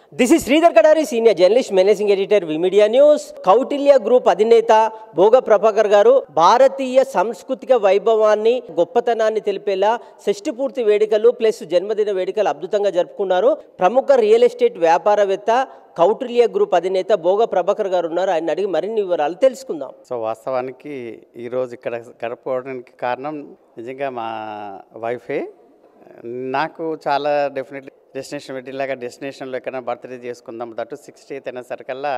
this is Sridhar Kadari senior journalist managing editor V media news Kautilya group అధినేత భోగ ప్రభాకర్ గారు భారతీయ సాంస్కృతిక వైభవాన్ని గొప్పతనాన్ని తెలిపేలా షష్ఠి పూర్తి వేడుకలు ప్లస్ జన్మదిన వేడుకలు అద్భుతంగా జరుపుకున్నారు ప్రముఖ రియల్ ఎస్టేట్ వ్యాపారవేత్త కౌటిల్య గ్రూప్ అధినేత భోగ ప్రభాకర్ గారు ఉన్నారు ఆయన అడిగి మరిన్ని వివరాలు తెలుసుకుందాం సో వాస్తవానికి ఈరోజు ఇక్కడ గడపడానికి కారణం నిజంగా మా వైఫే నాకు చాలా డెఫినెట్లీ డెస్టినేషన్ పెట్టేలాగా డెస్టినేషన్లో ఎక్కడైనా బర్త్డే చేసుకుందాం దట్టు సిక్స్టీ ఎయిత్ అయినా సరికల్లా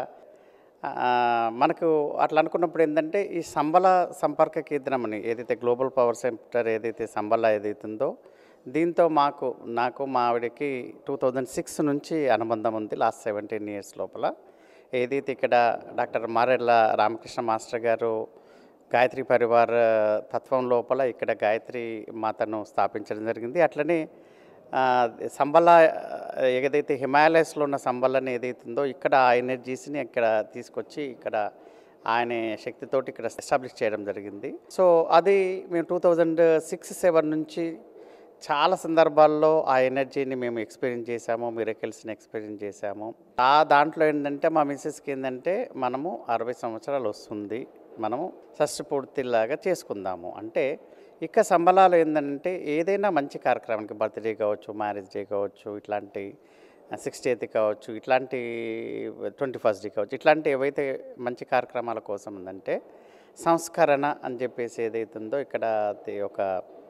ఆ, మనకు అట్లా అనుకున్నప్పుడు ఏంటంటే ఈ సంబల సంపర్క కేంద్రం అని ఏదైతే గ్లోబల్ పవర్ సెంటర్ ఏదైతే సంబల ఏదైతే ఉందో దీంతో మాకు నాకు మా ఆవిడకి టూ థౌజండ్ సిక్స్ నుంచి అనుబంధం ఉంది లాస్ట్ సెవెంటీన్ ఇయర్స్ లోపల ఏదైతే ఇక్కడ డాక్టర్ మారెళ్ళ రామకృష్ణ మాస్టర్ గారు గాయత్రి పరివార్ తత్వం లోపల ఇక్కడ గాయత్రి మాతను స్థాపించడం జరిగింది అట్లనే ఆ, సంబల ఆ, ఏదైతే హిమాలయస్లో ఉన్న సంబలని ఏదైతే ఉందో ఇక్కడ ఆ ఎనర్జీస్ని ఇక్కడ తీసుకొచ్చి ఇక్కడ ఆయన శక్తితోటి ఇక్కడ ఎస్టాబ్లిష్ చేయడం జరిగింది సో అది మేము టూ థౌజండ్ సిక్స్ సెవెన్ నుంచి చాలా సందర్భాల్లో ఆ ఎనర్జీని మేము ఎక్స్పీరియన్స్ చేసాము మిరకల్స్ని ఎక్స్పీరియన్స్ చేసాము ఆ దాంట్లో ఏంటంటే మా మిస్సెస్కి ఏంటంటే మనము అరవై సంవత్సరాలు వస్తుంది మనము షష్ఠ పూర్తిలాగా చేసుకుందాము అంటే ఇక సంబలాలు ఏంటంటే ఏదైనా మంచి కార్యక్రమానికి బర్త్డే కావచ్చు మ్యారేజ్ డే కావచ్చు ఇట్లాంటి సిక్స్టీ ఎయిత్ కావచ్చు ఇట్లాంటి ట్వంటీ ఫస్ట్ డే కావచ్చు ఇట్లాంటి ఏవైతే మంచి కార్యక్రమాల కోసం ఉందంటే సంస్కరణ అని చెప్పేసి ఏదైతే ఉందో ఇక్కడ అది ఒక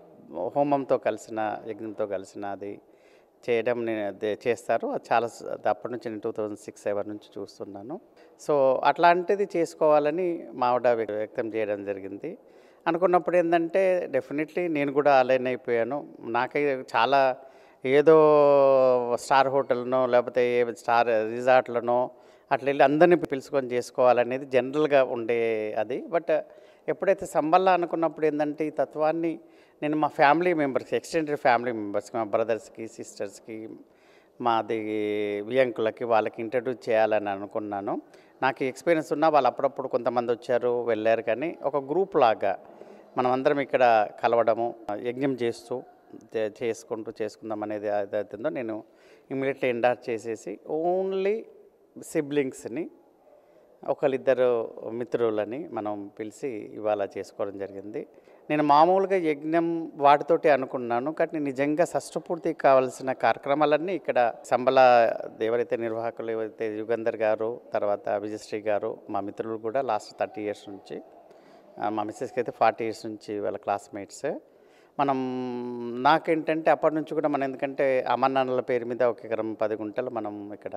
హోమంతో కలిసిన యజ్ఞంతో కలిసిన అది చేయడం నేను అదే చేస్తారు అది చాలా స- అది అప్పటి నుంచి నేను టూ థౌజండ్ సిక్స్ సెవెన్ నుంచి చూస్తున్నాను సో అట్లాంటిది చేసుకోవాలని మావిడ వ్య- వ్యక్తం చేయడం జరిగింది అనుకున్నప్పుడు ఏంటంటే డెఫినెట్లీ నేను కూడా అలైన్ అయిపోయాను నాకై చాలా ఏదో స్టార్ హోటల్నో లేకపోతే ఏ స్టార్ రిసార్ట్లనో అట్లా వెళ్ళి అందరినీ పిలుచుకొని చేసుకోవాలనేది జనరల్గా ఉండే అది బట్ ఎప్పుడైతే సంబల్లా అనుకున్నప్పుడు ఏంటంటే ఈ తత్వాన్ని నేను మా ఫ్యామిలీ మెంబర్స్కి ఎక్స్టెండెడ్ ఫ్యామిలీ మెంబర్స్కి మా బ్రదర్స్కి సిస్టర్స్కి మాది వియంకులకి వాళ్ళకి ఇంట్రడ్యూస్ చేయాలని అనుకున్నాను నాకు ఎక్స్పీరియన్స్ ఉన్నా వాళ్ళు అప్పుడప్పుడు కొంతమంది వచ్చారు వెళ్ళారు కానీ ఒక గ్రూప్ లాగా మనం అందరం ఇక్కడ కలవడము యజ్ఞం చేస్తూ చే- చేసుకుంటూ చేసుకుందాం అనేది ఏదైతుందో నేను ఇమీడియట్లీ ఎండార్ చేసేసి ఓన్లీ సిబ్లింగ్స్ని ఒకరిద్దరు మిత్రులని మనం పిలిచి ఇవాళ చేసుకోవడం జరిగింది నేను మామూలుగా యజ్ఞం వాటితోటి అనుకున్నాను కానీ నిజంగా షష్ఠపూర్తి కావాల్సిన కార్యక్రమాలన్నీ ఇక్కడ సంబల ఎవరైతే నిర్వాహకులు ఎవరైతే యుగంధర్ గారు తర్వాత విజయశ్రీ గారు మా మిత్రులు కూడా లాస్ట్ థర్టీ ఇయర్స్ నుంచి ఆ, మా మిస్సెస్కి అయితే ఫార్టీ ఇయర్స్ నుంచి వాళ్ళ క్లాస్మేట్స్ మనం నాకేంటంటే అప్పటి నుంచి కూడా మనం ఎందుకంటే అమర్నాన్నల పేరు మీద ఒక ఎకరం పది గుంటలు మనం ఇక్కడ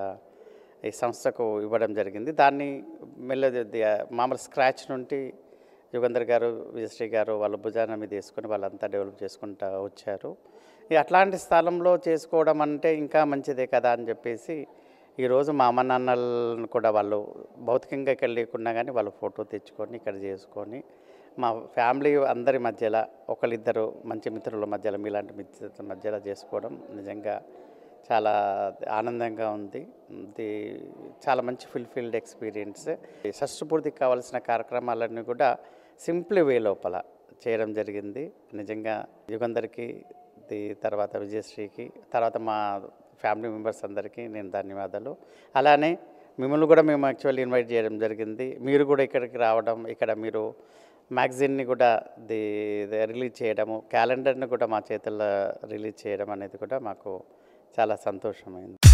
ఈ సంస్థకు ఇవ్వడం జరిగింది దాన్ని మెల్ల మామూలు స్క్రాచ్ నుండి యుగంధర్ గారు విజయశ్రీ గారు వాళ్ళ భుజాన మీద వేసుకొని వాళ్ళంతా డెవలప్ చేసుకుంటూ వచ్చారు ఇక అట్లాంటి స్థలంలో చేసుకోవడం అంటే ఇంకా మంచిదే కదా అని చెప్పేసి ఈరోజు మా అమ్మ నాన్నలను కూడా వాళ్ళు భౌతికంగా ఇక్కడ లేకున్నా కానీ వాళ్ళు ఫోటో తెచ్చుకొని ఇక్కడ చేసుకొని మా ఫ్యామిలీ అందరి మధ్యలో ఒకరిద్దరు మంచి మిత్రుల మధ్యలో మీలాంటి మిత్రుల మధ్యలో చేసుకోవడం నిజంగా చాలా ఆనందంగా ఉంది ఇది చాలా మంచి ఫుల్ఫిల్డ్ ఎక్స్పీరియన్స్ షష్ఠపూర్తికి కావాల్సిన కార్యక్రమాలన్నీ కూడా సింపుల్ వే లోపల చేయడం జరిగింది నిజంగా యుగందరికి ది తర్వాత విజయశ్రీకి తర్వాత మా ఫ్యామిలీ మెంబర్స్ అందరికీ నేను ధన్యవాదాలు అలానే మిమ్మల్ని కూడా మేము యాక్చువల్లీ ఇన్వైట్ చేయడం జరిగింది మీరు కూడా ఇక్కడికి రావడం ఇక్కడ మీరు మ్యాగజైన్ని కూడా ది రిలీజ్ చేయడము క్యాలెండర్ని కూడా మా చేతుల్లో రిలీజ్ చేయడం అనేది కూడా మాకు చాలా సంతోషమైంది